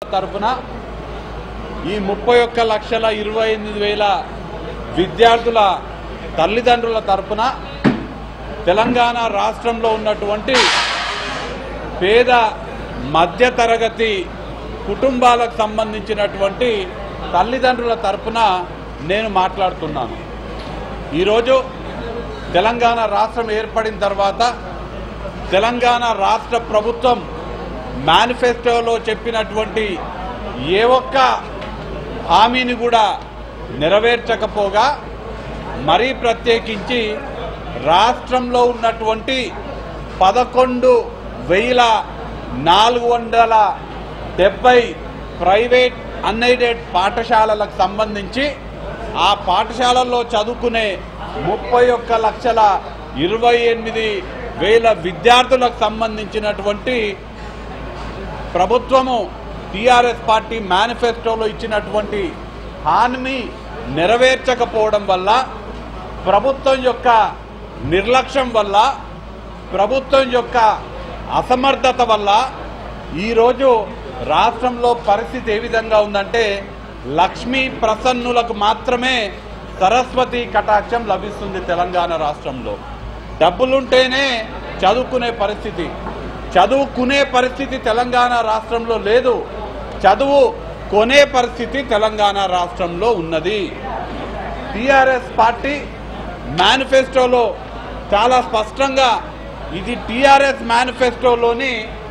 తరపున ఈ ముప్పై ఒక్క లక్షల ఇరవై ఎనిమిది వేల విద్యార్థుల తల్లిదండ్రుల తరపున తెలంగాణ రాష్ట్రంలో ఉన్నటువంటి పేద మధ్యతరగతి కుటుంబాలకు సంబంధించినటువంటి తల్లిదండ్రుల తరపున నేను మాట్లాడుతున్నాను ఈరోజు తెలంగాణ రాష్ట్రం ఏర్పడిన తర్వాత తెలంగాణ రాష్ట్ర ప్రభుత్వం మేనిఫెస్టోలో చెప్పినటువంటి ఏ ఒక్క హామీని కూడా నెరవేర్చకపోగా మరీ ప్రత్యేకించి రాష్ట్రంలో ఉన్నటువంటి పదకొండు వేల నాలుగు వందల డెబ్బై ప్రైవేట్ అన్ఎయిడెడ్ పాఠశాలలకు సంబంధించి ఆ పాఠశాలల్లో చదువుకునే ముప్పై ఒక్క లక్షల ఇరవై ఎనిమిది వేల విద్యార్థులకు సంబంధించినటువంటి ప్రభుత్వము టిఆర్ఎస్ పార్టీ మేనిఫెస్టోలో ఇచ్చినటువంటి హామీ నెరవేర్చకపోవడం వల్ల ప్రభుత్వం యొక్క నిర్లక్ష్యం వల్ల ప్రభుత్వం యొక్క అసమర్థత వల్ల ఈరోజు రాష్ట్రంలో పరిస్థితి ఏ విధంగా ఉందంటే లక్ష్మీ ప్రసన్నులకు మాత్రమే సరస్వతి కటాక్షం లభిస్తుంది తెలంగాణ రాష్ట్రంలో డబ్బులుంటేనే చదువుకునే పరిస్థితి చదువుకునే పరిస్థితి తెలంగాణ రాష్ట్రంలో లేదు చదువు కొనే పరిస్థితి తెలంగాణ రాష్ట్రంలో ఉన్నది టిఆర్ఎస్ పార్టీ మేనిఫెస్టోలో చాలా స్పష్టంగా ఇది టిఆర్ఎస్ మేనిఫెస్టోలోని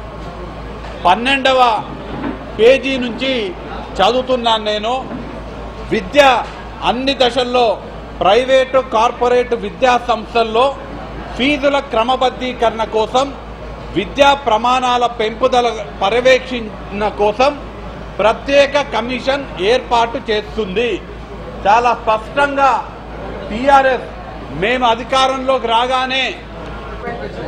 పన్నెండవ పేజీ నుంచి చదువుతున్నాను నేను విద్య అన్ని దశల్లో ప్రైవేటు కార్పొరేట్ విద్యా సంస్థల్లో ఫీజుల క్రమబద్ధీకరణ కోసం విద్యా ప్రమాణాల పెంపుదల పర్యవేక్షణ కోసం ప్రత్యేక కమిషన్ ఏర్పాటు చేస్తుంది చాలా స్పష్టంగా టిఆర్ఎస్ మేము అధికారంలోకి రాగానే